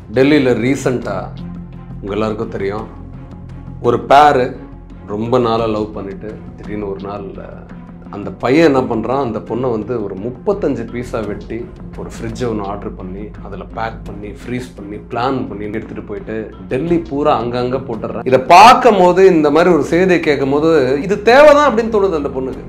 டெல்லியில் ரீசண்டாக உங்கள் எல்லாருக்கும் தெரியும் ஒரு பேரு ரொம்ப நாளாக லவ் பண்ணிட்டு திடீர்னு ஒரு நாள் அந்த பையன் என்ன பண்ணுறான் அந்த பொண்ணை வந்து ஒரு முப்பத்தஞ்சு பீஸாக வெட்டி ஒரு ஃப்ரிட்ஜை ஒன்று ஆர்டர் பண்ணி அதில் பேக் பண்ணி ஃப்ரீஸ் பண்ணி பிளான் பண்ணி எடுத்துகிட்டு போயிட்டு டெல்லி பூரா அங்கங்கே போட்டுடுறான் இதை பார்க்கும் போது இந்த மாதிரி ஒரு செய்தியை கேட்கும் போது இது தேவைதான் அப்படின்னு தோணுது அந்த பொண்ணுக்கு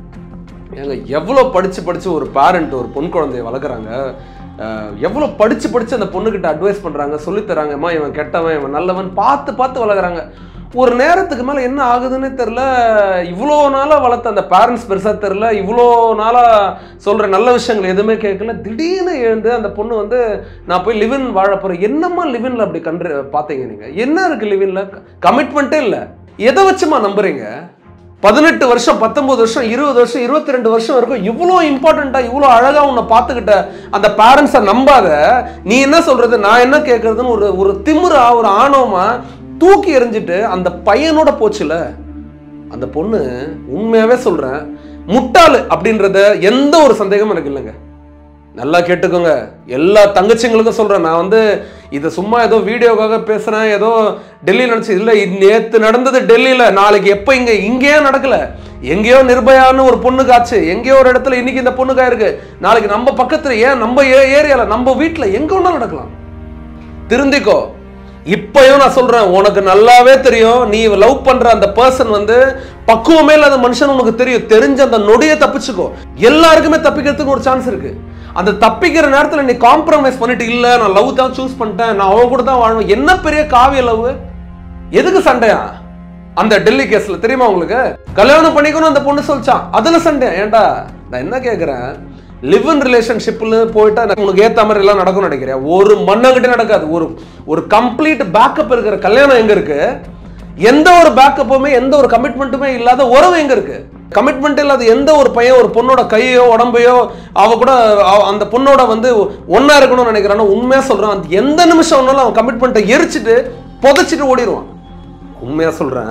ஏங்க எவ்வளோ படித்து படித்து ஒரு பேரண்ட் ஒரு பொன் குழந்தைய வளர்க்குறாங்க எவ்வளோ படித்து படித்து அந்த பொண்ணுக்கிட்ட அட்வைஸ் பண்ணுறாங்க சொல்லித்தராங்க அம்மா இவன் கெட்டவன் இவன் நல்லவன் பார்த்து பார்த்து வளர்க்குறாங்க ஒரு நேரத்துக்கு மேலே என்ன ஆகுதுன்னு தெரில இவ்வளோ நாளாக வளர்த்த அந்த பேரண்ட்ஸ் பெருசாக தெரில இவ்வளோ நாளாக சொல்கிற நல்ல விஷயங்கள் எதுவுமே கேட்கல திடீர்னு எழுந்து அந்த பொண்ணு வந்து நான் போய் லிவின் வாழ போகிறேன் என்னம்மா லிவினில் அப்படி கண்டு பார்த்தீங்க நீங்கள் என்ன இருக்குது லிவினில் கமிட்மெண்ட்டே இல்லை எதை வச்சுமா நம்புறீங்க பதினெட்டு வருஷம் பத்தொன்பது வருஷம் இருபது வருஷம் இருபத்தி ரெண்டு வருஷம் வரைக்கும் இவ்வளோ இம்பார்ட்டண்டா இவ்வளோ அழகா உன்னை பார்த்துக்கிட்ட அந்த பேரண்ட்ஸை நம்பாத நீ என்ன சொல்றது நான் என்ன கேட்கறதுன்னு ஒரு ஒரு திமிரா ஒரு ஆணவமா தூக்கி எறிஞ்சிட்டு அந்த பையனோட போச்சுல அந்த பொண்ணு உண்மையாவே சொல்றேன் முட்டாளு அப்படின்றத எந்த ஒரு சந்தேகமும் எனக்கு இல்லைங்க நல்லா கேட்டுக்கோங்க எல்லா தங்கச்சிங்களுக்கும் சொல்கிறேன் நான் வந்து இதை சும்மா ஏதோ வீடியோக்காக பேசுகிறேன் ஏதோ டெல்லியில் நினச்சி இல்லை நேற்று நடந்தது டெல்லியில் நாளைக்கு எப்போ இங்கே இங்கேயே நடக்கல எங்கேயோ நிர்பயான்னு ஒரு பொண்ணுக்கு ஆச்சு எங்கேயோ ஒரு இடத்துல இன்னைக்கு இந்த பொண்ணுக்கா இருக்கு நாளைக்கு நம்ம பக்கத்தில் ஏன் நம்ம ஏரியாவில் நம்ம வீட்டில் எங்கே வேணாலும் நடக்கலாம் திருந்திக்கோ இப்பயும் நான் சொல்றேன் உனக்கு நல்லாவே தெரியும் நீ லவ் பண்ற அந்த பர்சன் வந்து பக்குவமே இல்லாத மனுஷன் உனக்கு தெரியும் தெரிஞ்ச அந்த நொடியை தப்பிச்சுக்கோ எல்லாருக்குமே தப்பிக்கிறதுக்கு ஒரு சான்ஸ் இருக்கு அந்த தப்பிக்கிற நேரத்துல நீ காம்ப்ரமைஸ் பண்ணிட்டு இல்ல நான் லவ் தான் சூஸ் பண்ணிட்டேன் நான் அவன் கூட தான் வாழுவேன் என்ன பெரிய காவிய லவ் எதுக்கு சண்டையா அந்த டெல்லி கேஸ்ல தெரியுமா உங்களுக்கு கல்யாணம் பண்ணிக்கணும் அந்த பொண்ணு சொல்லிச்சான் அதுல சண்டை ஏன்டா நான் என்ன கேக்குறேன் லிவ் இன் ரிலேஷன்ஷிப்ல போயிட்டா உனக்கு ஏத்த மாதிரி எல்லாம் நடக்கும்னு நினைக்கிறேன் ஒரு மண்ணங்கிட்ட நடக்காது ஒரு ஒரு கம்ப்ளீட் பேக்கப் இருக்கிற கல்யாணம் எங்க இருக்கு எந்த ஒரு பேக்கப்புமே எந்த ஒரு கமிட்மெண்ட்டுமே இல்லாத உறவு எங்க இருக்கு கமிட்மெண்ட் இல்லாத எந்த ஒரு பையன் ஒரு பொண்ணோட கையோ உடம்பையோ அவ கூட அவ- அந்த பொண்ணோட வந்து ஒன்னா இருக்கணும்னு நினைக்கிறானோ உண்மையா சொல்றான் அந்த எந்த நிமிஷம் ஒன்னாலும் அவன் கமிட்மெண்ட்டை எரிச்சிட்டு புதைச்சிட்டு ஓடிடுவான் உண்மையா சொல்றேன்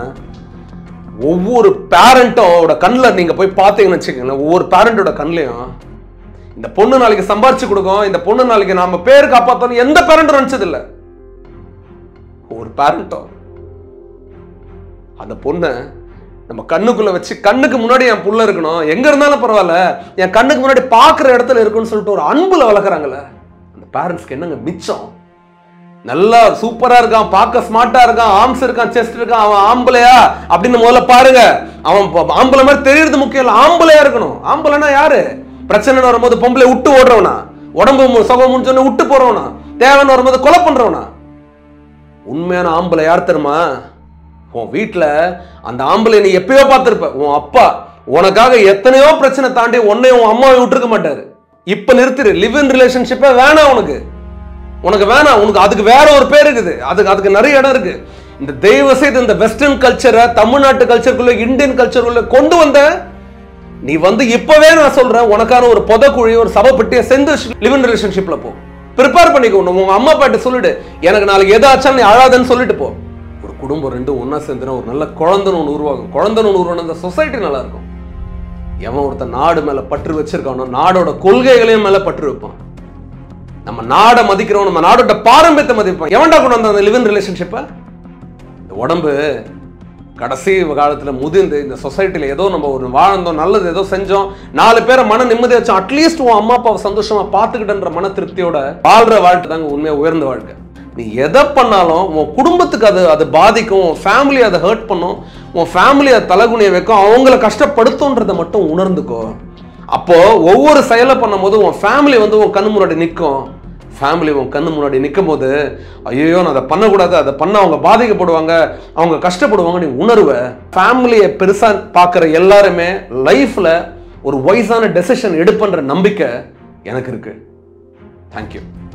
ஒவ்வொரு பேரண்ட்டோட கண்ணில் நீங்க போய் பார்த்தீங்கன்னு வச்சுக்கோங்களேன் ஒவ்வொரு பேரண்டோட கண்ணிலையும் இந்த பொண்ணு நாளைக்கு சம்பாரிச்சு கொடுக்கும் இந்த பொண்ணு நாளைக்கு நாம பேர் காப்பாத்தணும் எந்த பேரண்ட்டும் நினைச்சது இல்ல ஒரு பேரண்ட்டும் அந்த பொண்ணை நம்ம கண்ணுக்குள்ள வச்சு கண்ணுக்கு முன்னாடி என் புள்ள இருக்கணும் எங்க இருந்தாலும் பரவாயில்ல என் கண்ணுக்கு முன்னாடி பார்க்குற இடத்துல இருக்குன்னு சொல்லிட்டு ஒரு அன்புல வளர்க்குறாங்கல்ல அந்த பேரண்ட்ஸ்க்கு என்னங்க மிச்சம் நல்லா சூப்பரா இருக்கான் பார்க்க ஸ்மார்ட்டா இருக்கான் ஆர்ம்ஸ் இருக்கான் செஸ்ட் இருக்கான் அவன் ஆம்பளையா அப்படின்னு முதல்ல பாருங்க அவன் ப- ஆம்பளை மாதிரி தெரியறது முக்கியம் இல்லை ஆம்பளையா இருக்கணும் ஆம்பளைனா யாரு பிரச்சனை வரும்போது பொம்பளை விட்டு ஓடுறவனா உடம்பு மு- சுகம் முடிஞ்சோன்னு விட்டு போறவனா தேவைன்னு வரும்போது கொலை பண்றவனா உண்மையான ஆம்பளை யார் தெரியுமா உன் வீட்டில் அந்த ஆம்பளை நீ எப்பயோ பார்த்துருப்ப உன் அப்பா உனக்காக எத்தனையோ பிரச்சனை தாண்டி உன்னையும் உன் அம்மாவை விட்டுருக்க மாட்டாரு இப்ப நிறுத்திரு லிவ் இன் ரிலேஷன்ஷிப்பே வேணாம் உனக்கு உனக்கு வேணாம் உனக்கு அதுக்கு வேற ஒரு பேர் இருக்குது அதுக்கு அதுக்கு நிறைய இடம் இருக்கு இந்த தெய்வ செய்து இந்த வெஸ்டர்ன் கல்ச்சரை தமிழ்நாட்டு கல்ச்சருக்குள்ள இந்தியன் கல்ச்சருக்குள்ள கொண்டு வந்த நீ வந்து இப்பவே நான் சொல்றேன் உனக்கான ஒரு புதக்குழி ஒரு சபப்பட்டியை செஞ்சு லிவ் இன் ரிலேஷன்ஷிப்ல போ ப்ரிப்பேர் பண்ணிக்கோ உங்க அம்மா அப்பாட்ட சொல்லிடு எனக்கு நாளைக்கு எதாச்சும் நீ அழாதன்னு சொல்லிட்டு போ ஒரு குடும்பம் ரெண்டும் ஒண்ணா சேர்ந்துனா ஒரு நல்ல குழந்தைன்னு ஒன்று உருவாகும் குழந்தைன்னு ஒன்று உருவான அந்த சொசைட்டி நல்லா இருக்கும் எவன் ஒருத்தன் நாடு மேல பற்று வச்சிருக்கானோ நாடோட கொள்கைகளையும் மேல பற்று வைப்பான் நம்ம நாடை மதிக்கிறோம் நம்ம நாடோட பாரம்பரியத்தை மதிப்போம் எவன்டா கொண்டு வந்த அந்த லிவ் இன் ரிலேஷன்ஷிப்பை இந்த உடம்பு கடைசி காலத்துல முதிர்ந்து இந்த சொசைட்டில ஏதோ நம்ம ஒரு வாழ்ந்தோம் நல்லது ஏதோ செஞ்சோம் நாலு பேரை மன நிம்மதியா வச்சோம் அட்லீஸ்ட் உன் அம்மா அப்பாவை சந்தோஷமா பார்த்துக்கிட்டன்ற மன திருப்தியோட வாழ்ற வாழ்க்கை தாங்க உண்மையா உயர்ந்த வாழ்க்கை நீ எதை பண்ணாலும் உன் குடும்பத்துக்கு அது அது பாதிக்கும் உன் ஃபேமிலி அதை ஹர்ட் பண்ணும் உன் ஃபேமிலி அதை தலைகுனிய வைக்கும் அவங்கள கஷ்டப்படுத்தும்ன்றதை மட்டும் உணர்ந்துக்கோ அப்போ ஒவ்வொரு செயலை பண்ணும்போது உன் ஃபேமிலி வந்து உன் கண்ணு முன்னாடி நிற்கும் ஃபேமிலி உன் கண்ணு முன்னாடி நிற்கும் போது ஐயோ நான் அதை பண்ணக்கூடாது அதை பண்ண அவங்க பாதிக்கப்படுவாங்க அவங்க கஷ்டப்படுவாங்க நீ உணர்வ ஃபேமிலியை பெருசாக பார்க்குற எல்லாருமே லைஃப்பில் ஒரு வைஸான டெசிஷன் எடுப்பன்ற நம்பிக்கை எனக்கு இருக்கு தேங்க்யூ